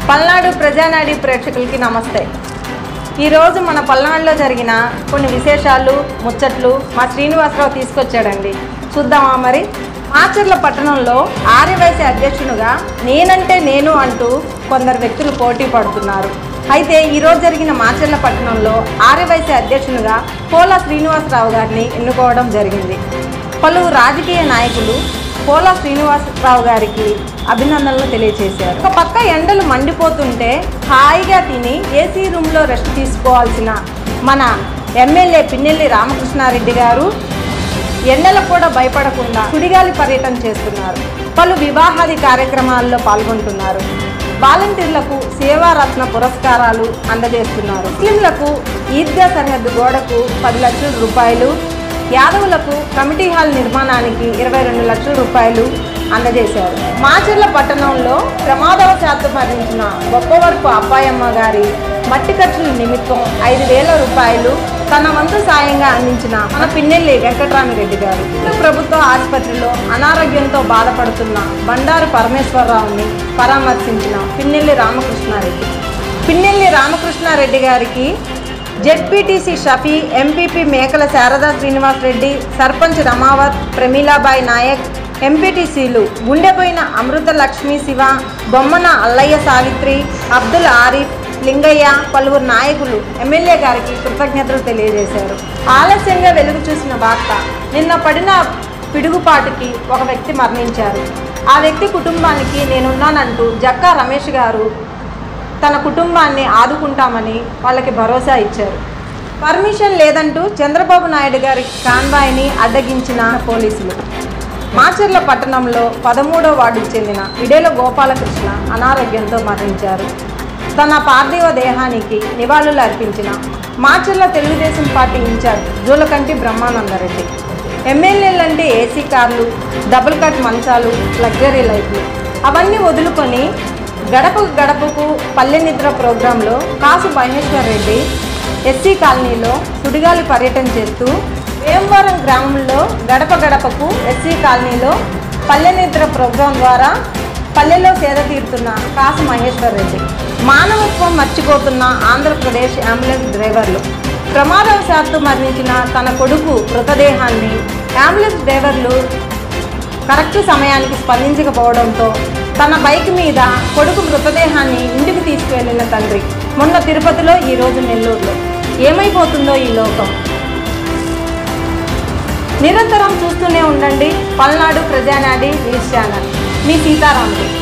పల్నాడు ప్రజానాడి ప్రేక్షకులకి నమస్తే ఈరోజు మన పల్నాడులో జరిగిన కొన్ని విశేషాలు ముచ్చట్లు మా శ్రీనివాసరావు తీసుకొచ్చాడండి చూద్దామా మరి మాచర్ల పట్టణంలో ఆర్యవైశ్య అధ్యక్షునిగా నేనంటే నేను అంటూ కొందరు వ్యక్తులు పోటీ పడుతున్నారు అయితే ఈరోజు జరిగిన మాచర్ల పట్టణంలో ఆర్యవైశ్య అధ్యక్షునిగా పోలా శ్రీనివాసరావు గారిని ఎన్నుకోవడం జరిగింది పలువురు రాజకీయ నాయకులు పోలా శ్రీనివాసరావు గారికి అభినందనలు తెలియజేశారు ఒక పక్క ఎండలు మండిపోతుంటే హాయిగా తిని ఏసీ రూమ్లో రెస్ట్ తీసుకోవాల్సిన మన ఎమ్మెల్యే పిన్నెల్లి రామకృష్ణారెడ్డి గారు ఎండలకు కూడా భయపడకుండా సుడిగాలి పర్యటన చేస్తున్నారు పలు వివాహాది కార్యక్రమాల్లో పాల్గొంటున్నారు వాలంటీర్లకు సేవారత్న పురస్కారాలు అందజేస్తున్నారు ముస్లింలకు ఈద్గా సరిహద్దు గోడకు పది లక్షల రూపాయలు యాదవులకు కమిటీ హాల్ నిర్మాణానికి ఇరవై రెండు లక్షల రూపాయలు అందజేశారు మాచర్ల పట్టణంలో ప్రమాదవశాత్తు మరణించిన గొప్పవరపు అబ్బాయమ్మ గారి మట్టి ఖర్చుల నిమిత్తం ఐదు వేల రూపాయలు తన వంతు సాయంగా అందించిన మన పిన్నెల్లి వెంకటరామిరెడ్డి గారు ప్రభుత్వ ఆసుపత్రిలో అనారోగ్యంతో బాధపడుతున్న బండారు పరమేశ్వరరావుని పరామర్శించిన పిన్నెల్లి రామకృష్ణారెడ్డి పిన్నెల్లి రామకృష్ణారెడ్డి గారికి జెడ్పీటీసీ షఫీ ఎంపీపీ మేకల శారదా శ్రీనివాస్ రెడ్డి సర్పంచ్ రమావత్ ప్రమీలాబాయి నాయక్ ఎంపీటీసీలు గుండెపోయిన అమృత లక్ష్మీ శివ బొమ్మన అల్లయ్య సావిత్రి అబ్దుల్ ఆరిఫ్ లింగయ్య పలువురు నాయకులు ఎమ్మెల్యే గారికి కృతజ్ఞతలు తెలియజేశారు ఆలస్యంగా వెలుగు చూసిన వార్త నిన్న పడిన పిడుగుపాటుకి ఒక వ్యక్తి మరణించారు ఆ వ్యక్తి కుటుంబానికి నేనున్నానంటూ జక్కా రమేష్ గారు తన కుటుంబాన్ని ఆదుకుంటామని వాళ్ళకి భరోసా ఇచ్చారు పర్మిషన్ లేదంటూ చంద్రబాబు నాయుడు గారి కాన్వాయ్ని అడ్డగించిన పోలీసులు మాచర్ల పట్టణంలో పదమూడో వార్డుకు చెందిన ఇడేల గోపాలకృష్ణ అనారోగ్యంతో మరణించారు తన పార్థివ దేహానికి నివాళులు అర్పించిన మాచర్ల తెలుగుదేశం పార్టీ ఇన్ఛార్జ్ జూలకంటి బ్రహ్మానందరెడ్డి ఎమ్మెల్యేలంటే ఏసీ కార్లు డబుల్ కట్ మంచాలు లగ్జరీ లైఫ్లు అవన్నీ వదులుకొని గడపకు గడపకు పల్లె నిద్ర ప్రోగ్రాంలో కాసు మహేశ్వర్ రెడ్డి ఎస్సీ కాలనీలో సుడిగాలి పర్యటన చేస్తూ వేమవరం గ్రామంలో గడప గడపకు ఎస్సీ కాలనీలో పల్లె నిద్ర ప్రోగ్రాం ద్వారా పల్లెలో సేద తీరుతున్న కాసు మహేశ్వర్ రెడ్డి మానవత్వం మర్చిపోతున్న ఆంధ్రప్రదేశ్ అంబులెన్స్ డ్రైవర్లు ప్రమాదవశాత్తు మరణించిన తన కొడుకు మృతదేహాన్ని అంబులెన్స్ డ్రైవర్లు కరెక్ట్ సమయానికి స్పందించకపోవడంతో తన బైక్ మీద కొడుకు మృతదేహాన్ని ఇంటికి తీసుకువెళ్ళిన తండ్రి మొన్న తిరుపతిలో ఈరోజు నెల్లూరులో ఏమైపోతుందో ఈ లోకం నిరంతరం చూస్తూనే ఉండండి పల్నాడు ప్రజానాడి న్యూస్ ఛానల్ మీ సీతారాములు